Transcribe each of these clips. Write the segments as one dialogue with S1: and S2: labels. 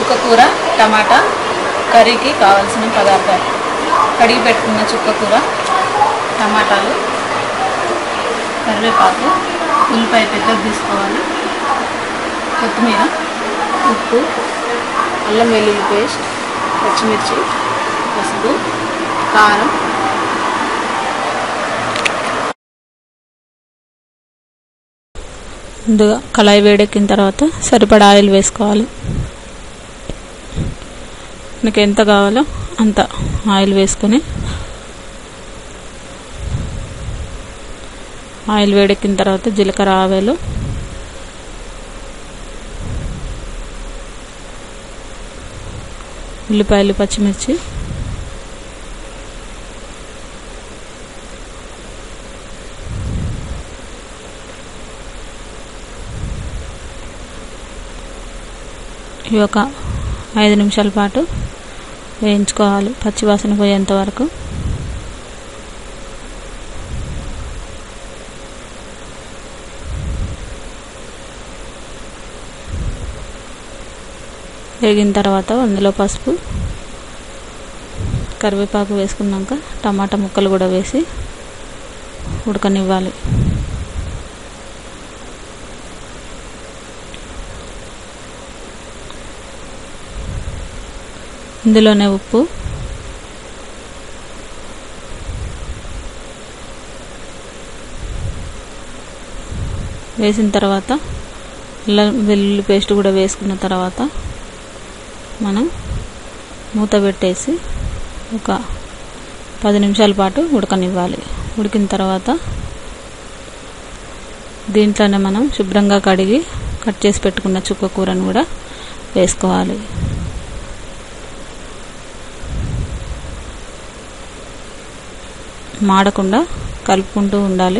S1: చుక్కకూర టమాటా కర్రీకి కావాల్సిన పదార్థాలు కడిగి పెట్టుకున్న చుక్కకూర టమాటాలు కరివేపాకు ఉల్లిపాయ పెద్దది తీసుకోవాలి కొత్తిమీర ఉప్పు అల్లం వెల్లుల్లి పేస్ట్ పచ్చిమిర్చి పసుపు కారం
S2: ముందుగా కళాయి వేడెక్కిన తర్వాత సరిపడా ఆయిల్ వేసుకోవాలి మనకి ఎంత కావాలో అంత ఆయిల్ వేసుకొని ఆయిల్ వేడెక్కిన తర్వాత జీలకర్ర ఆవాలు ఉల్లిపాయలు పచ్చిమిర్చి ఇవి ఒక ఐదు నిమిషాల పాటు వేయించుకోవాలి పచ్చివాసన పోయేంత వరకు వేగిన తర్వాత అందులో పసుపు కరివేపాకు వేసుకున్నాక టమాటా ముక్కలు కూడా వేసి ఉడకనివ్వాలి ఇందులోనే ఉప్పు వేసిన తర్వాత అల్లం వెల్లుల్లి పేస్ట్ కూడా వేసుకున్న తర్వాత మనం మూత పెట్టేసి ఒక పది నిమిషాల పాటు ఉడకనివ్వాలి ఉడికిన తర్వాత దీంట్లోనే మనం శుభ్రంగా కడిగి కట్ చేసి పెట్టుకున్న చుక్క కూరను కూడా వేసుకోవాలి మాడకుండా కలుపుకుంటూ ఉండాలి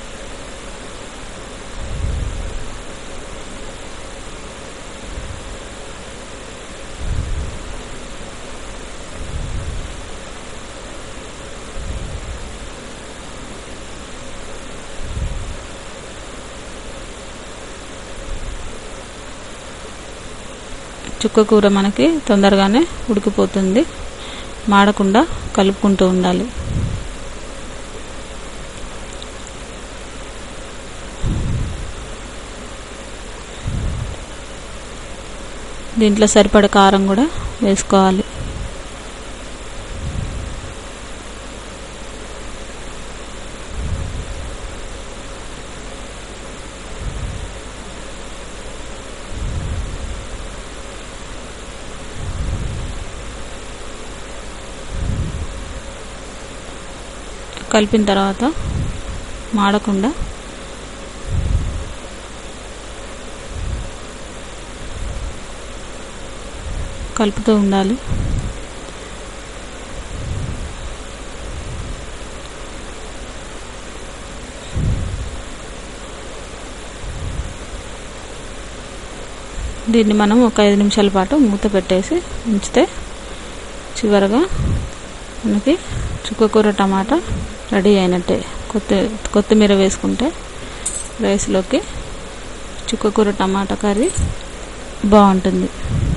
S2: చుక్క కూర మనకి తొందరగానే ఉడికిపోతుంది మాడకుండా కలుపుకుంటూ ఉండాలి దీంట్లో సరిపడ కారం కూడా వేసుకోవాలి కలిపిన తర్వాత మాడకుండా కలుపుతూ ఉండాలి దీన్ని మనం ఒక ఐదు నిమిషాల పాటు మూత పెట్టేసి ఉంచితే చివరగా మనకి చుక్కకూర టమాటా రెడీ అయినట్టే కొత్తి కొత్తిమీర వేసుకుంటే రైస్లోకి చుక్కకూర టమాటా కర్రీ బాగుంటుంది